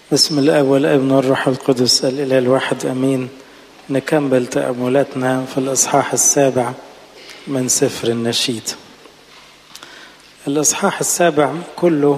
بسم الاب والابن والروح القدس الاله الواحد امين نكمل تاملاتنا في الاصحاح السابع من سفر النشيد الاصحاح السابع كله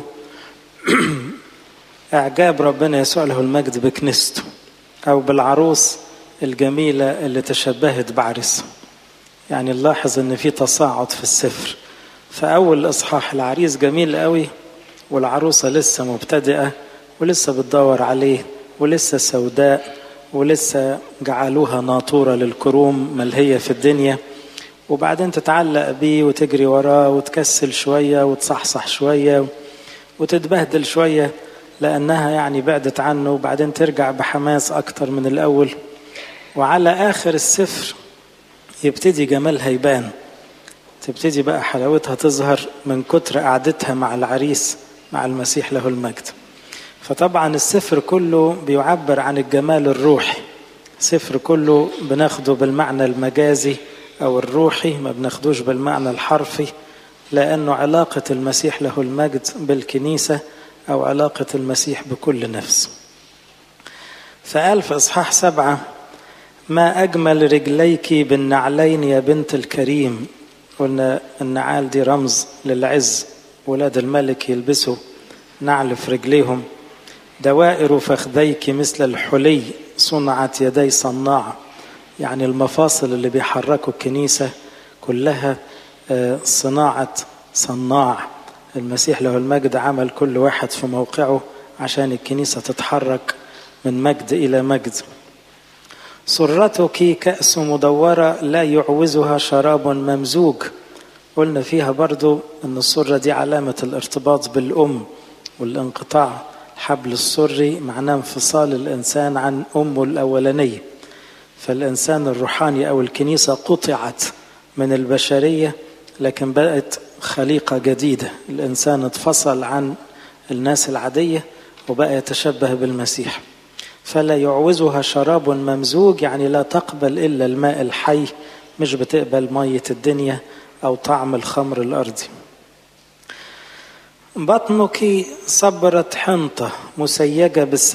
اعجاب ربنا يسوع له المجد بكنيسته او بالعروس الجميله اللي تشبهت بعرسها يعني نلاحظ ان في تصاعد في السفر فاول اصحاح العريس جميل قوي والعروسه لسه مبتدئه ولسه بتدور عليه ولسه سوداء ولسه جعلوها ناطوره للكروم ملهيه في الدنيا وبعدين تتعلق بيه وتجري وراه وتكسل شويه وتصحصح شويه وتتبهدل شويه لانها يعني بعدت عنه وبعدين ترجع بحماس اكتر من الاول وعلى اخر السفر يبتدي جمالها يبان تبتدي بقى حلاوتها تظهر من كتر قعدتها مع العريس مع المسيح له المجد فطبعا السفر كله بيعبر عن الجمال الروحي السفر كله بناخده بالمعنى المجازي او الروحي ما بناخدوش بالمعنى الحرفي لانه علاقه المسيح له المجد بالكنيسه او علاقه المسيح بكل نفس فقال في اصحاح سبعه ما اجمل رجليك بالنعلين يا بنت الكريم قلنا النعال دي رمز للعز ولاد الملك يلبسوا نعل في رجليهم دوائر فخذيك مثل الحلي صنعت يدي صناع يعني المفاصل اللي بيحركوا الكنيسة كلها صناعة صناع المسيح له المجد عمل كل واحد في موقعه عشان الكنيسة تتحرك من مجد إلى مجد سرتك كأس مدورة لا يعوزها شراب ممزوج قلنا فيها برضو أن السرة دي علامة الارتباط بالأم والانقطاع الحبل السري معناه انفصال الإنسان عن أمه الأولانية فالإنسان الروحاني أو الكنيسة قطعت من البشرية لكن بقت خليقة جديدة الإنسان اتفصل عن الناس العادية وبقى يتشبه بالمسيح فلا يعوزها شراب ممزوج يعني لا تقبل إلا الماء الحي مش بتقبل مية الدنيا أو طعم الخمر الأرضي بطنك صبرت حنطة مسيجة بالسماء